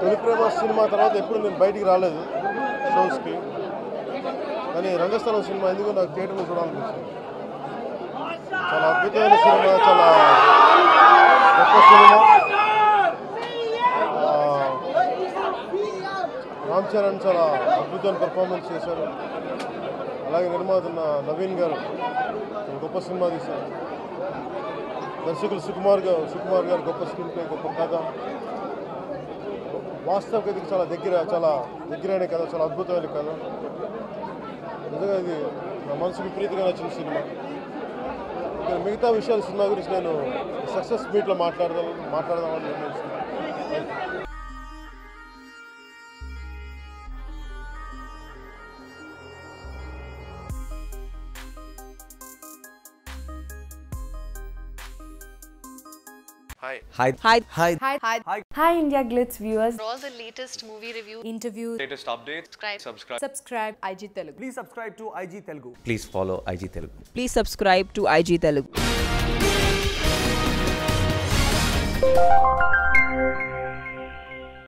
తొలి ప్రేమ సినిమా తర్వాత ఎప్పుడు నేను బయటికి రాలేదు షోస్కి కానీ రంగస్థలం సినిమా ఎందుకు నాకు థియేటర్లో చూడాలనిపించింది చాలా అద్భుతమైన సినిమా చాలా గొప్ప సినిమా ఆ, రామ్ చరణ్ చాలా అద్భుతమైన పెర్ఫార్మెన్స్ చేశారు అలాగే నిర్మాత న- నవీన్ గారు చాలా గొప్ప సినిమా తీశారు దర్శకులు సుకుమార్ గారు సుకుమార్ గారు గొప్ప స్క్రీన్ ప్లే గొప్ప కథ వాస్తవికతకి చాలా దగ్గర చాలా దగ్గరైన కథ చాలా అద్భుతమైన కథ నిజంగా ఇది నా మనసుకు విపరీతంగా నచ్చిన సినిమా ఇంకా మిగతా విషయాల సినిమా గురించి నేను సక్సెస్ మీట్లో మాట్లాడదాం మాట్లాడదామని నిర్ణయించుకున్నాను Hi. Hi. Hi. Hi. Hi. Hi. Hi. Hi, India Glitz viewers. For all the latest movie reviews, Interviews. Latest updates. subscribe. Subscribe. Subscribe IG Telugu. Please subscribe to IG Telugu. Please follow IG Telugu. Please subscribe to IG Telugu.